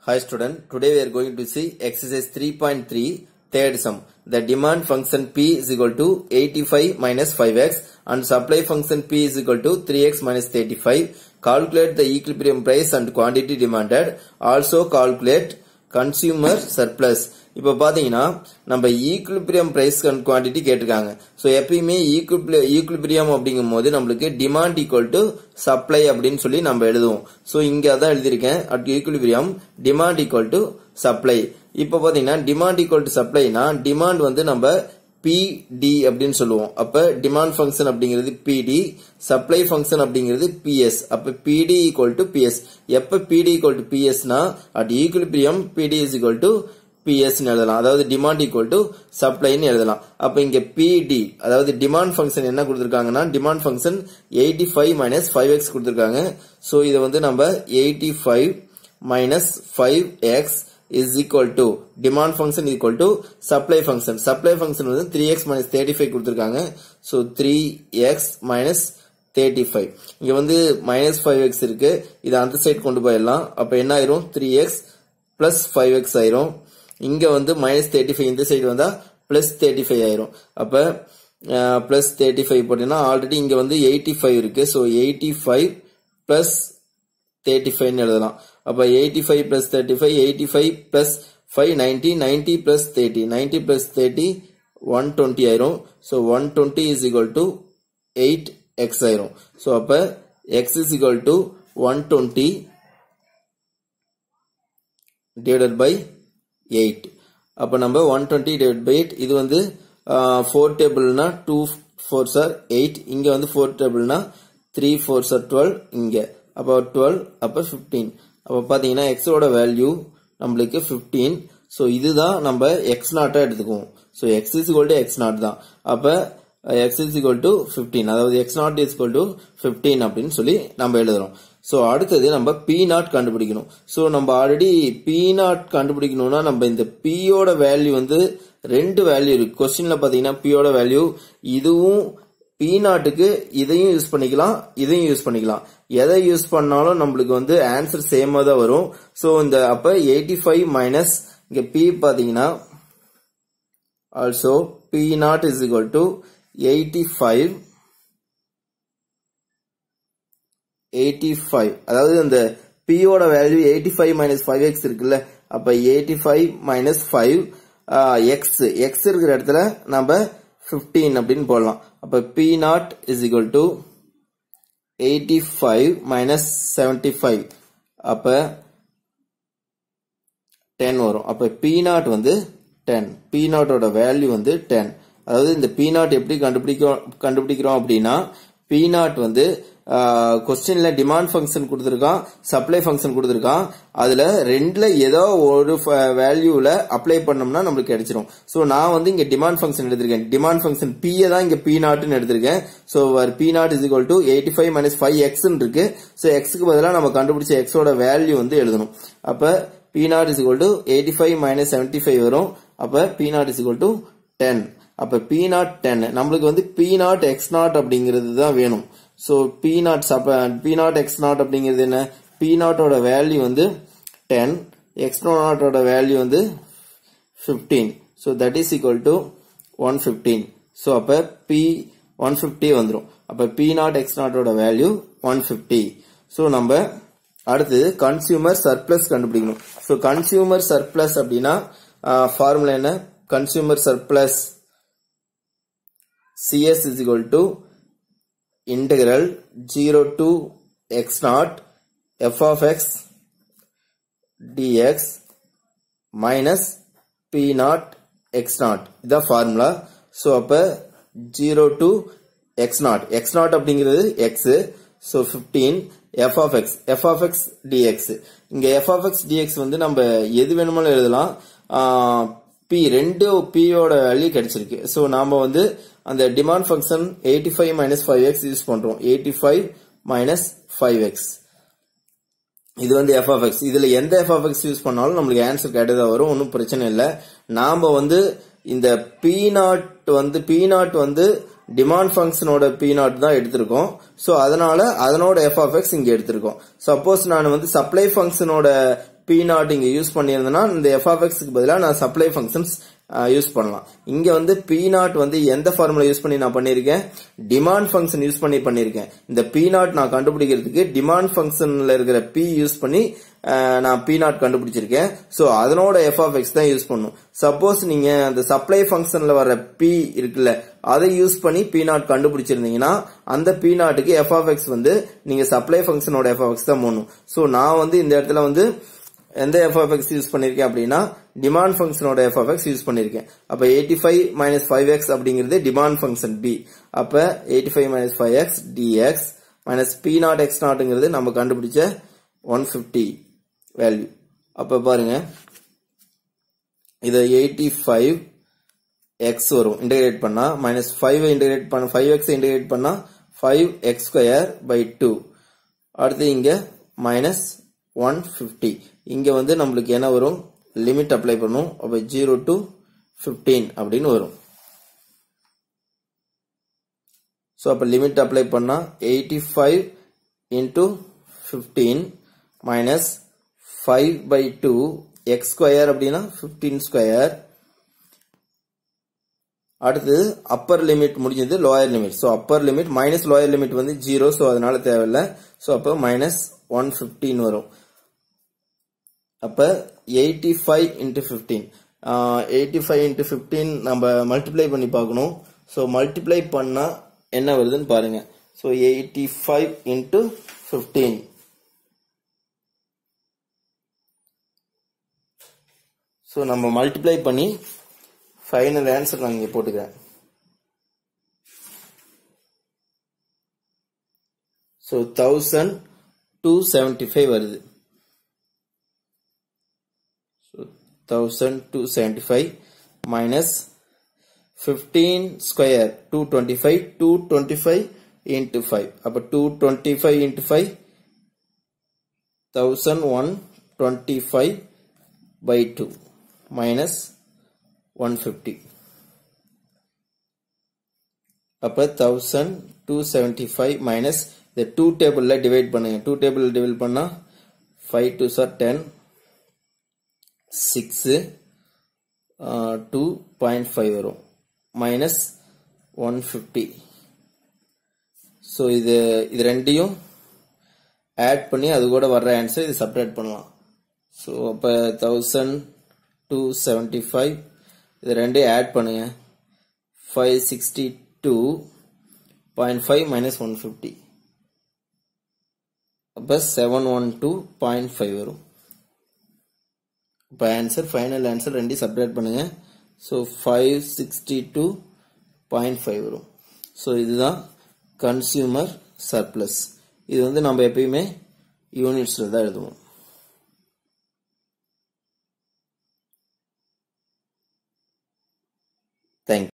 Hi student, today we are going to see exercise 3.3 third sum. The demand function P is equal to 85 minus 5x and supply function P is equal to 3x minus 35. Calculate the equilibrium price and quantity demanded. Also calculate consumer surplus. இப்போ பாத்தீங்கன்னா நம்ம equilibrium price and quantity கேட்டிருக்காங்க so எப்பயுமே equilibrium அப்படிங்கும் போது நம்மளுக்கு demand equal to supply அப்படின்னு சொல்லி நம்ம எழுதுவோம் ஸோ இங்க அதான் எழுதியிருக்கேன் at equilibrium demand equal to supply இப்போ பாத்தீங்கன்னா டிமாண்ட் ஈக்குவல் டு சப்ளைனா டிமாண்ட் வந்து நம்ம பிடி அப்படின்னு சொல்லுவோம் அப்ப டிமாண்ட் ஃபங்க்ஷன் அப்படிங்கிறது பிடி சப்ளை ஃபங்க்ஷன் அப்படிங்கிறது பிஎஸ் அப்ப பிடி ஈக்குவல் டு பிஎஸ் எப்ப பிடி ஈக்குவல் டு பிஎஸ்னா at equilibrium PD is equal to PS எழுதலாம் அதாவது டிமாண்ட் ஈக்குவல் டு சப்ளைன்னு எழுதலாம் அப்ப இங்க பிடி அதாவது டிமாண்ட் ஃபங்க்ஷன் என்ன கொடுத்திருக்காங்கன்னா demand function eighty five minus five x கொடுத்திருக்காங்க ஸோ இதை வந்து நம்ம eighty five minus five x is equal to demand function equal to supply function supply function வந்து three x minus thirty five கொடுத்திருக்காங்க so three x minus thirty five இங்க வந்து minus five x இருக்கு இதை அந்த சைட் கொண்டு போயிடலாம் அப்ப என்ன ஆயிரும் three x plus five x ஆயிரும் இங்க வந்து மைனஸ் தேர்ட்டி ஃபைவ் இந்த சைடு வந்தா பிளஸ் தேர்ட்டி ஃபைவ் ஆயிரும் அப்ப பிளஸ் தேர்ட்டி ஃபைவ் போட்டீங்கன்னா ஆல்ரெடி இங்க வந்து எயிட்டி ஃபைவ் இருக்கு so eighty five plus thirty ஃபைவ்னு எழுதலாம் அப்ப eighty five plus thirty five eighty five plus five ninety ninety plus thirty ninety plus thirty one twenty ஆயிரும் so one twenty is equal to eight x ஆயிரும் so அப்ப x is equal to one twenty divided by eight அப்போ நம்ம one twenty divide by eight இது வந்து four டேபிள்னா two four are eight இங்கே வந்து ஃபோர் டேபிள்னா த்ரீ ஃபோர் சார் டுவெல் இங்கே அப்போ டுவெல் அப்போ ஃபிஃப்டீன் அப்போ பார்த்தீங்கன்னா எக்ஸோட வேல்யூ நம்மளுக்கு ஃபிஃப்டீன் ஸோ இதுதான் நம்ம எக்ஸ் நாட்டா எடுத்துக்குவோம் so x is equal to x naught தான் அப்போ x is equal to fifteen அதாவது x naught is equal to fifteen அப்படின்னு சொல்லி நம்ம எழுதுறோம் ஸோ அடுத்தது நம்ம பி நாட் கண்டுபிடிக்கணும் ஸோ நம்ம ஆல்ரெடி பி நாட் கண்டுபிடிக்கணும்னா நம்ம இந்த பியோட வேல்யூ வந்து ரெண்டு வேல்யூ இருக்கு கொஸ்டின்ல பாத்தீங்கன்னா பியோட வேல்யூ இதுவும் பி நாட்டுக்கு இதையும் யூஸ் பண்ணிக்கலாம் இதையும் யூஸ் பண்ணிக்கலாம் எதை யூஸ் பண்ணாலும் நம்மளுக்கு வந்து ஆன்சர் சேமா தான் வரும் ஸோ இந்த அப்ப எயிட்டி ஃபைவ் மைனஸ் இங்க பி பாத்தீங்கன்னா also P naught is equal to eighty five eighty five அதாவது இந்த பியோட value eighty five minus five x இருக்குல்ல அப்ப eighty five minus five x x இருக்கிற இடத்துல நம்ம ஃபிஃப்டீன் அப்படின்னு போடலாம் அப்ப P naught is equal to eighty five minus seventy five அப்ப டென் வரும் அப்ப பி நாட் வந்து டென் பி நாட்டோட வேல்யூ வந்து டென் அதாவது இந்த பி நாட் எப்படி கண்டுபிடிக்கிறோம் கண்டுபிடிக்கிறோம் அப்படின்னா பி நாட் வந்து கொஸ்டின்ல டிமாண்ட் ஃபங்க்ஷன் கொடுத்துருக்கான் சப்ளை ஃபங்க்ஷன் கொடுத்துருக்கான் அதுல ரெண்டுல ஏதோ ஒரு வேல்யூல அப்ளை பண்ணோம்னா நம்மளுக்கு கிடைச்சிரும் ஸோ நான் வந்து இங்க டிமாண்ட் ஃபங்க்ஷன் எடுத்திருக்கேன் டிமாண்ட் ஃபங்க்ஷன் பி தான் இங்க பி நாட்னு எடுத்திருக்கேன் so P naught is equal to eighty five minus five x இருக்கு ஸோ எக்ஸுக்கு பதிலாக நம்ம கண்டுபிடிச்ச எக்ஸோட வேல்யூ வந்து எழுதணும் அப்ப P naught is equal to eighty five minus seventy five வரும் அப்ப P naught is equal to ten அப்ப பி நாட் டென் நம்மளுக்கு வந்து பி நாட் எக்ஸ் நாட் அப்படிங்கிறது தான் வேணும் so P not sub P naught x naught அப்படிங்கிறது என்ன பி நாட்டோட வேல்யூ வந்து டென் எக்ஸ் நாட்டோட வேல்யூ வந்து fifteen so that is equal to one fifteen so அப்போ பி ஒன் ஃபிஃப்டி வந்துடும் அப்போ பி நாட் எக்ஸ் நாட்டோட வேல்யூ ஒன் ஃபிஃப்டி ஸோ நம்ம அடுத்தது கன்சியூமர் சர்ப்ளஸ் கண்டுபிடிக்கணும் ஸோ கன்சியூமர் சர்ப்ளஸ் அப்படின்னா ஃபார்முலா என்ன consumer surplus cs is equal to integral 0 to x naught f of x dx minus p naught x naught இதான் formula so அப்போ zero to x naught x naught அப்படிங்கிறது x so fifteen f of x f of x dx இங்கே f of x dx வந்து நம்ம எது வேணுமாலும் எழுதலாம் B ரெண்டு பியோட வேல்யூ கிடைச்சிருக்கு ஸோ நாம வந்து அந்த demand function eighty five minus five x use பண்றோம் eighty five minus five x இது வந்து எஃப் ஆஃப் எக்ஸ் இதுல எந்த எஃப் ஆஃப் எக்ஸ் யூஸ் பண்ணாலும் நம்மளுக்கு ஆன்சர் கேட்டதா வரும் ஒன்றும் பிரச்சனை இல்லை நாம வந்து இந்த பி நாட் வந்து பி நாட் வந்து டிமாண்ட் ஃபங்க்ஷனோட பி நாட் தான் எடுத்திருக்கோம் ஸோ அதனால அதனோட எஃப் ஆஃப் எக்ஸ் இங்க எடுத்திருக்கோம் சப்போஸ் நான் வந்து சப்ளை ஃபங்க்ஷனோட பி நாட் இங்க யூஸ் பண்ணியிருந்தேன்னா இந்த எஃப் ஆஃப் எக்ஸ்க்கு பதிலாக நான் சப்ளை ஃபங்க்ஷன்ஸ் யூஸ் பண்ணலாம் இங்க வந்து பி நாட் வந்து எந்த ஃபார்முலா யூஸ் பண்ணி நான் பண்ணிருக்கேன் டிமாண்ட் ஃபங்க்ஷன் யூஸ் பண்ணி பண்ணிருக்கேன் இந்த பி நாட் நான் கண்டுபிடிக்கிறதுக்கு டிமாண்ட் ஃபங்க்ஷன்ல இருக்கிற பி யூஸ் பண்ணி அஹ், நான் பி நாட் கண்டுபிடிச்சிருக்கேன் சோ அதனோட எஃப் ஆஃப் எக்ஸ் தான் யூஸ் பண்ணும் சப்போஸ் நீங்க அந்த சப்ளை ஃபங்க்ஷன்ல வர பி இருக்குல்ல அதை யூஸ் பண்ணி பி நாட் கண்டுபிடிச்சிருந்தீங்கன்னா அந்த பி நாட்டுக்கு எஃப் ஆஃப் எக்ஸ் வந்து நீங்க சப்ளை ஃபங்க்ஷனோட எஃப் ஆஃப் எக்ஸ் தான் போடணும் சோ நான் வந்து இந்த இடத்துல வந்து எந்த எஃப் ஆஃப் எக்ஸ் யூஸ் பண்ணிருக்கேன் அப்படின்னா டிமாண்ட் ஃபங்க்ஷனோட எஃப் ஆஃப் எக்ஸ் யூஸ் பண்ணிருக்கேன் அப்ப eighty five minus five x அப்படிங்கிறது டிமாண்ட் ஃபங்க்ஷன் பி அப்ப eighty five minus five x dx minus P naught x நாட்டுங்கிறது நம்ம கண்டுபிடிச்ச ஒன் ஃபிஃப்டி வேல்யூ அப்ப பாருங்க இதை எயிட்டி ஃபைவ் எக்ஸ் வரும் இன்டகிரேட் பண்ணா மைனஸ் ஃபைவ் இன்டகிரேட் பண்ண ஃபைவ் எக்ஸ் இன்டகிரேட் பண்ணா five x square by two அடுத்து இங்க மைனஸ் ஒன் ஃபிஃப்டி இங்க வந்து நம்மளுக்கு என்ன வரும் லிமிட் அப்ளை பண்ணும் அப்ப ஜீரோ டு ஃபிஃப்டீன் அப்படின்னு வரும் ஸோ அப்போ லிமிட் அப்ளை பண்ணா eighty five into fifteen minus five by two x square அப்படின்னா ஃபிஃப்டீன் ஸ்கொயர் அடுத்து அப்பர் லிமிட் முடிஞ்சது lower limit so upper limit minus lower limit வந்து ஜீரோ ஸோ அதனால தேவையில்லை ஸோ அப்போ மைனஸ் ஒன் ஃபிஃப்டீன் வரும் அப்போ eighty five into fifteen eighty five into fifteen நம்ம மல்டிப்ளை பண்ணி பார்க்கணும் ஸோ மல்டிப்ளை பண்ணால் என்ன வருதுன்னு பாருங்க so eighty five into fifteen so நம்ம மல்டிப்ளை பண்ணி ஃபைனல் ஆன்சர் நான் இங்கே போட்டுக்கிறேன் so thousand two seventy five வருது so thousand two seventy five minus fifteen square two twenty five two twenty five into five அப்போ two twenty five into five thousand one twenty five by two minus one fifty அப்போ thousand two seventy five minus இந்த two டேபிளில் divide பண்ணுங்க two table divide பண்ணால் five two are ten six two point five வரும் minus one fifty so இது இது ரெண்டையும் add பண்ணி அது கூட வர்ற ஆன்சர் இது செப்பரேட் பண்ணலாம் ஸோ அப்போ தௌசண்ட் டூ செவன்டி ஃபைவ் இது ரெண்டையும் ஆட் பண்ணுங்க five sixty two point five minus one fifty அப்போ seven one two point five வரும் இப்போ ஆன்சர் ஃபைனல் ஆன்சர் ரெண்டையும் செப்பரேட் பண்ணுங்க so five sixty two point five வரும் ஸோ இதுதான் கன்சியூமர் சர்ப்ளஸ் இது வந்து நம்ம எப்பயுமே யூனிட்ஸில் தான் எழுதுவோம் தேங்க்யூ